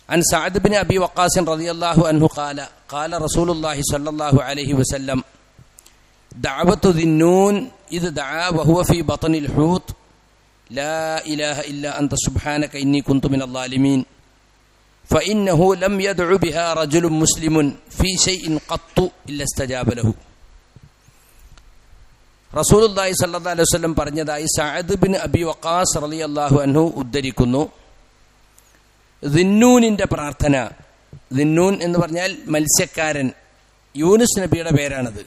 عن سعد بن أبي وقاص رضي الله عنه قال قال رسول الله صلى الله عليه وسلم دعوة ذي النون إذ دعا وهو في بطن الحوت لا إله إلا أنت سبحانك إني كنت من الظالمين فإنه لم يدع بها رجل مسلم في شيء قط إلا استجاب له റസൂലുല്ലാഹി സല്ലല്ലാഹു അലൈഹി വസല്ലം പറഞ്ഞതായി സഅദ് ബിൻ അബി വഖാസ് റളിയല്ലാഹു അൻഹു ഉദ്ധരിക്കുന്നു ദിന്നൂനിന്റെ പ്രാർത്ഥന ദിന്നൂൻ എന്ന് പറഞ്ഞാൽ മത്സ്യക്കാരൻ യൂനുസ് നബിയുടെ പേരാണത്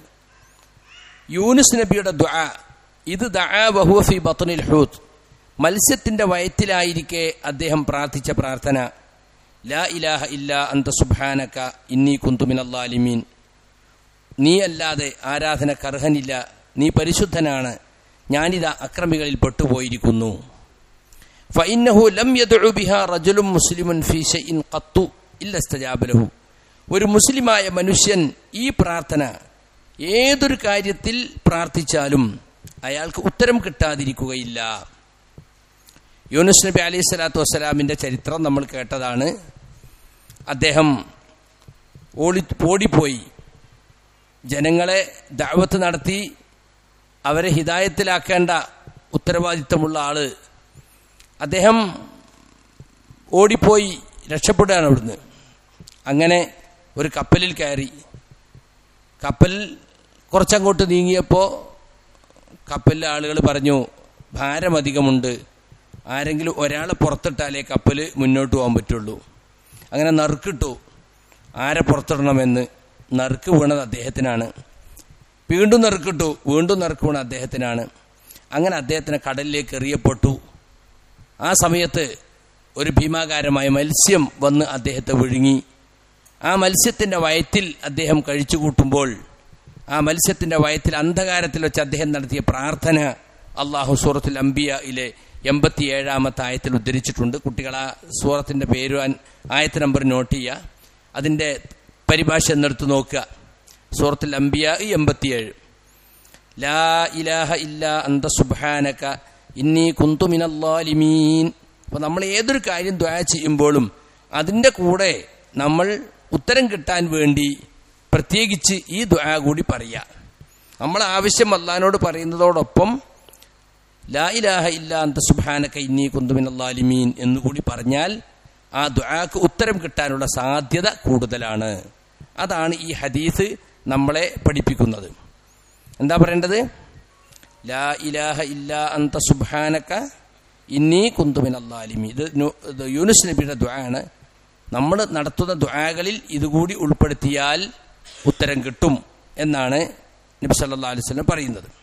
യൂനുസ് നബിയുടെ ദുആ ഇത് ദഅ വഹുവ ഫി ബത്നിൽ ഹൂത്ത് മത്സ്യത്തിന്റെ വയറ്റിലായിരിക്കെ അദ്ദേഹം പ്രാർത്ഥിച്ച പ്രാർത്ഥന ലാ ഇലാഹ ഇല്ല അന്ത സുബ്ഹാനക ഇന്നി കുന്തു മിനല്ലാലിമീൻ നീ അല്ലാതെ ആരാധനക്കർഹനില്ല നീ പരിശുദ്ധനാണ് ഞാനിതാ അക്രമികളിൽ പെട്ടുപോയിരിക്കുന്നു ഫഇന്നഹു ലം യദ്ഉ ബിഹാ റജുലുൻ മുസ്ലിമുൻ ഫീ ഷൈഇൻ ഖത്തു ഇല്ല ഇസ്തജാബ ലഹു ഒരു മുസ്ലിമായ മനുഷ്യൻ ഈ പ്രാർത്ഥന ഏതൊരു കാര്യത്തിൽ പ്രാർത്ഥിച്ചാലും അയാൾക്ക് ഉത്തരം കിട്ടാതിരിക്കുകയില്ല യൂനുസ് നബി അലൈഹി സ്വലാത്തു വസ്സലാമിന്റെ ചരിത്രം നമ്മൾ കേട്ടതാണ് അദ്ദേഹം ഓടി ഓടിപ്പോയി ജനങ്ങളെ ദാവത്ത് നടത്തി അവരെ ഹിതായത്തിലാക്കേണ്ട ഉത്തരവാദിത്തമുള്ള ആള് അദ്ദേഹം ഓടിപ്പോയി രക്ഷപ്പെടുകയാണ് അവിടുന്ന് അങ്ങനെ ഒരു കപ്പലിൽ കയറി കപ്പൽ കുറച്ചങ്ങോട്ട് നീങ്ങിയപ്പോൾ കപ്പലിലെ ആളുകൾ പറഞ്ഞു ഭാരം അധികമുണ്ട് ആരെങ്കിലും ഒരാളെ പുറത്തിട്ടാലേ കപ്പൽ മുന്നോട്ട് പോകാൻ പറ്റുള്ളൂ അങ്ങനെ നറുക്കിട്ടു ആരെ പുറത്തിടണമെന്ന് നറുക്ക് വീണത് അദ്ദേഹത്തിനാണ് വീണ്ടും നറുക്കിട്ടു വീണ്ടും നറുക്ക് വീണ അദ്ദേഹത്തിനാണ് അങ്ങനെ അദ്ദേഹത്തിന് കടലിലേക്ക് എറിയപ്പെട്ടു ആ സമയത്ത് ഒരു ഭീമാകാരമായ മത്സ്യം വന്ന് അദ്ദേഹത്തെ വിഴുങ്ങി ആ മത്സ്യത്തിന്റെ വയറ്റിൽ അദ്ദേഹം കഴിച്ചു കൂട്ടുമ്പോൾ ആ മത്സ്യത്തിന്റെ വയറ്റിൽ അന്ധകാരത്തിൽ വെച്ച് അദ്ദേഹം നടത്തിയ പ്രാർത്ഥന അള്ളാഹു സൂറത്തുൽ അംബിയയിലെ എൺപത്തിയേഴാമത്തെ ആയത്തിൽ ഉദ്ധരിച്ചിട്ടുണ്ട് കുട്ടികൾ ആ സൂറത്തിന്റെ പേര് ആയത്ത് നമ്പർ നോട്ട് ചെയ്യുക അതിന്റെ പരിഭാഷ എന്നെടുത്ത് നോക്കുക സൂറത്തുൽ അംബിയ എൺപത്തിയേഴ് ലാ ഇലാഹ ഇല്ല അന്ത സുബ്ഹാനക ഇന്നി കുന്തു മിനല്ലാലിമീൻ അപ്പൊ നമ്മൾ ഏതൊരു കാര്യം ദ്വാ ചെയ്യുമ്പോഴും അതിന്റെ കൂടെ നമ്മൾ ഉത്തരം കിട്ടാൻ വേണ്ടി പ്രത്യേകിച്ച് ഈ ദ്വാ കൂടി പറയുക നമ്മൾ ആവശ്യം അള്ളഹാനോട് പറയുന്നതോടൊപ്പം ലാ ഇലാഹ ഇല്ല അന്ത സുബ്ഹാനക ഇന്നി കുന്തു മിനല്ലാലിമീൻ എന്നുകൂടി പറഞ്ഞാൽ ആ ദ്വാക്ക് ഉത്തരം കിട്ടാനുള്ള സാധ്യത കൂടുതലാണ് അതാണ് ഈ ഹദീസ് നമ്മളെ പഠിപ്പിക്കുന്നത് എന്താ പറയേണ്ടത് ലാ ഇലാഹ ഇല്ല അന്ത സുബ്ഹാനക ഇന്നി കുന്തുമിൻ അള്ളാലിമി ഇത് ഇത് യൂനുസ് നബിയുടെ ദ്വാണ് നമ്മൾ നടത്തുന്ന ദ്വാകളിൽ ഇതുകൂടി ഉൾപ്പെടുത്തിയാൽ ഉത്തരം കിട്ടും എന്നാണ് നബി സല്ലാ അലൈവല്ലം പറയുന്നത്